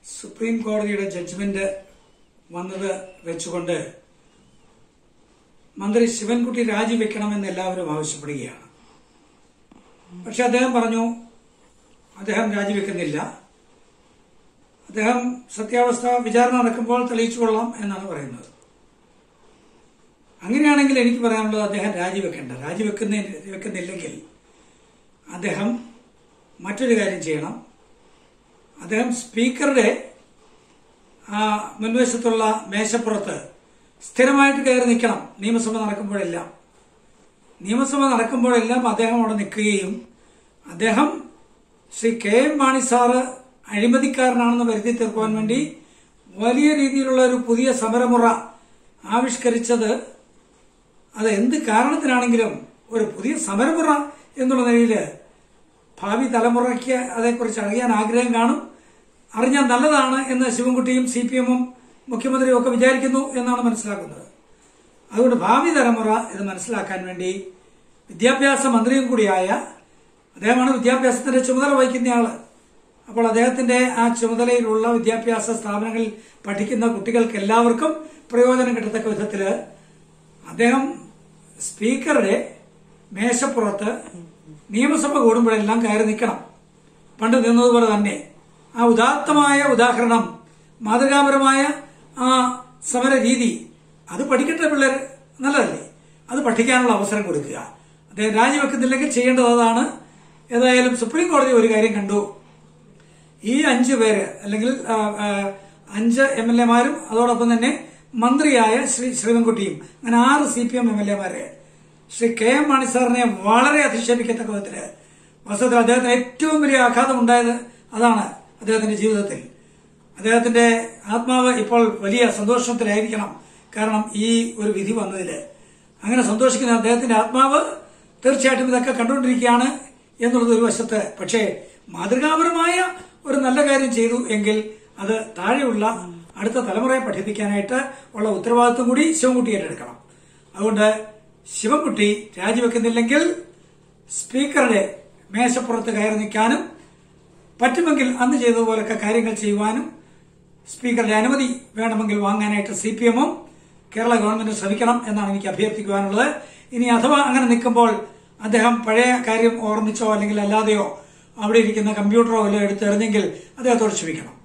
supreme കോടതിയുടെ judgement വന്നത് വെച്ചുകൊണ്ട് മന്ത്രി ശിവൻകുട്ടി രാജിവെക്കണമെന്ന് എല്ലാവരും ആവശ്യപ്പെടുകയാണ് പക്ഷെ അദ്ദേഹം പറഞ്ഞു അദ്ദേഹം രാജിവെക്കുന്നില്ല അദ്ദേഹം സത്യാവസ്ഥ വിചാരണ നടക്കുമ്പോൾ തെളിയിച്ചുകൊള്ളാം എന്നാണ് പറയുന്നത് അങ്ങനെയാണെങ്കിൽ എനിക്ക് പറയാനുള്ളത് അദ്ദേഹം രാജിവെക്കേണ്ട രാജിവെക്കുന്ന വെക്കുന്നില്ലെങ്കിൽ അദ്ദേഹം മറ്റൊരു കാര്യം ചെയ്യണം അദ്ദേഹം സ്പീക്കറുടെ ആ, മുൻവശത്തുള്ള മേശപ്പുറത്ത് സ്ഥിരമായിട്ട് കയറി നിൽക്കണം നിയമസഭ നടക്കുമ്പോഴെല്ലാം നിയമസഭ നടക്കുമ്പോഴെല്ലാം അദ്ദേഹം അവിടെ നിൽക്കുകയും അദ്ദേഹം Shri K M Mani sir അഴിമതിക്കാരനാണെന്ന് വരുത്തി തീർക്കുവാൻ വേണ്ടി വലിയ രീതിയിലുള്ള ഒരു പുതിയ സമരമുറ ആവിഷ്കരിച്ചത് അത് എന്ത് കാരണത്തിനാണെങ്കിലും ഒരു പുതിയ സമരമുറ എന്നുള്ള നിലയിൽ ഭാവി തലമുറയ്ക്ക് അതേക്കുറിച്ച് അറിയാൻ ആഗ്രഹം കാണും അറിഞ്ഞാൽ നല്ലതാണ് എന്ന് ശിവൻകുട്ടിയും സി പി എമ്മും മുഖ്യമന്ത്രിയും ഒക്കെ വിചാരിക്കുന്നു എന്നാണ് മനസ്സിലാക്കുന്നത് അതുകൊണ്ട് ഭാവി തലമുറ ഇത് മനസ്സിലാക്കാൻ വേണ്ടി വിദ്യാഭ്യാസ മന്ത്രിയും കൂടിയായ അദ്ദേഹമാണ് വിദ്യാഭ്യാസത്തിന്റെ ചുമതല വഹിക്കുന്നയാള് അപ്പോൾ അദ്ദേഹത്തിന്റെ ആ ചുമതലയിലുള്ള വിദ്യാഭ്യാസ സ്ഥാപനങ്ങളിൽ പഠിക്കുന്ന കുട്ടികൾക്ക് എല്ലാവർക്കും പ്രയോജനം കിട്ടത്തക്ക വിധത്തില് അദ്ദേഹം സ്പീക്കറുടെ മേശപ്പുറത്ത് നിയമസഭ കൂടുമ്പോഴെല്ലാം കയറി നിൽക്കണം പണ്ട് നിന്നതുപോലെ തന്നെ ആ ഉദാത്തമായ ഉദാഹരണം മാതൃകാപരമായ ആ സമര രീതി അത് പഠിക്കട്ടെ പിള്ളേർ നല്ലതല്ലേ അത് പഠിക്കാനുള്ള അവസരം കൊടുക്കുക അദ്ദേഹം രാജിവെക്കുന്നില്ലെങ്കിൽ ചെയ്യേണ്ടത് അതാണ് ഏതായാലും സുപ്രീം കോടതി ഒരു കാര്യം കണ്ടു ഈ അഞ്ചു പേര് അല്ലെങ്കിൽ ആ, ആ, അഞ്ച് എം എൽ എമാരും അതോടൊപ്പം തന്നെ മന്ത്രിയായ ശ്രീ ശ്രീവൻകുട്ടിയും അങ്ങനെ ആറ് C P M M L എമാരെ ശ്രീ കെ എം മാണി സാറിനെ വളരെ അധിക്ഷേപിക്കത്തക്ക വിധത്തില് വാസ്തവത്തിൽ അദ്ദേഹത്തിന് ഏറ്റവും വലിയ ആഘാതം ഉണ്ടായത് അതാണ് അദ്ദേഹത്തിന്റെ ജീവിതത്തിൽ അദ്ദേഹത്തിന്റെ ആത്മാവ് ഇപ്പോൾ വലിയ സന്തോഷത്തിലായിരിക്കണം കാരണം ഈ ഒരു വിധി വന്നതില് അങ്ങനെ സന്തോഷിക്കുന്ന അദ്ദേഹത്തിന്റെ ആത്മാവ് തീർച്ചയായിട്ടും ഇതൊക്കെ കണ്ടുകൊണ്ടിരിക്കുകയാണ് എന്നുള്ളത് ഒരു വശത്ത് പക്ഷേ മാതൃകാപരമായ ഒരു നല്ല കാര്യം ചെയ്തു എങ്കിൽ അത് താഴെയുള്ള അടുത്ത തലമുറയെ പഠിപ്പിക്കാനായിട്ട് ഉള്ള ഉത്തരവാദിത്വം കൂടി ശിവൻകുട്ടി ഏറ്റെടുക്കണം അതുകൊണ്ട് ശിവൻകുട്ടി രാജിവെക്കുന്നില്ലെങ്കിൽ സ്പീക്കറുടെ മേശപ്പുറത്ത് കയറി നിൽക്കാനും പറ്റുമെങ്കിൽ അന്ന് ചെയ്തതുപോലൊക്കെ കാര്യങ്ങൾ ചെയ്യുവാനും സ്പീക്കറുടെ അനുമതി വേണമെങ്കിൽ വാങ്ങാനായിട്ട് സി പി എമ്മും കേരള ഗവൺമെന്റ് ശ്രമിക്കണം എന്നാണ് എനിക്ക് അഭ്യർത്ഥിക്കുവാനുള്ളത് ഇനി അഥവാ അങ്ങനെ നിൽക്കുമ്പോൾ അദ്ദേഹം പഴയ കാര്യം ഓർമ്മിച്ചോ അല്ലെങ്കിൽ അല്ലാതെയോ അവിടെ ഇരിക്കുന്ന കമ്പ്യൂട്ടറോ വല്ലതും എടുത്തെറിഞ്ഞെങ്കിൽ അദ്ദേഹത്തോട് ക്ഷമിക്കണം